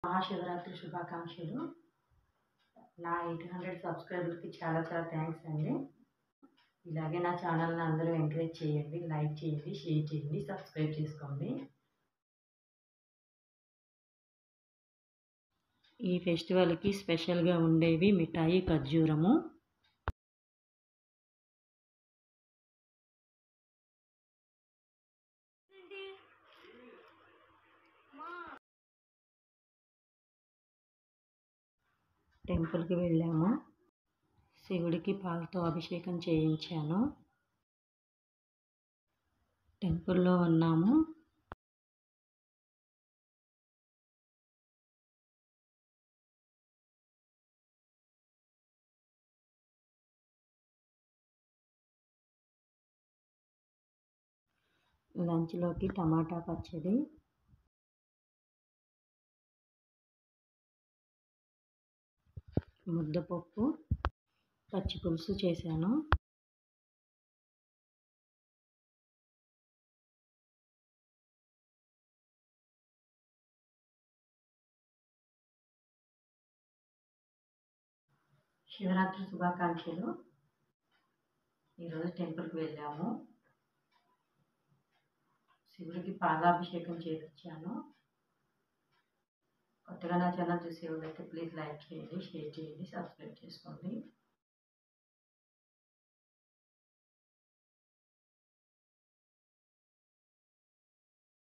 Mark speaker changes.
Speaker 1: మహాశివరాత్రి శుభాకాంక్షలు నా eight hundred సబ్స్క్రైబర్కి చాలా చాలా థ్యాంక్స్ అండి ఇలాగే నా ఛానల్ని అందరూ ఎంకరేజ్ చేయండి లైక్ చేయండి షేర్ చేయండి సబ్స్క్రైబ్ చేసుకోండి ఈ ఫెస్టివల్కి స్పెషల్గా ఉండేవి మిఠాయి ఖర్జూరము టెంపుల్కి వెళ్ళాము శివుడికి పాలతో అభిషేకం చేయించాను టెంపుల్లో ఉన్నాము లంచ్లోకి టమాటా పచ్చడి ముద్దపప్పు పచ్చి పులుసు చేశాను శివరాత్రి శుభాకాంక్షలు ఈరోజు టెంపుల్కి వెళ్ళాము శివుడికి పాలాభిషేకం చేయించాను కొత్తగా నా ఛానల్ చూసే వాళ్ళైతే ప్లీజ్ లైక్ చేయండి షేర్ చేయండి సబ్స్క్రైబ్ చేసుకోండి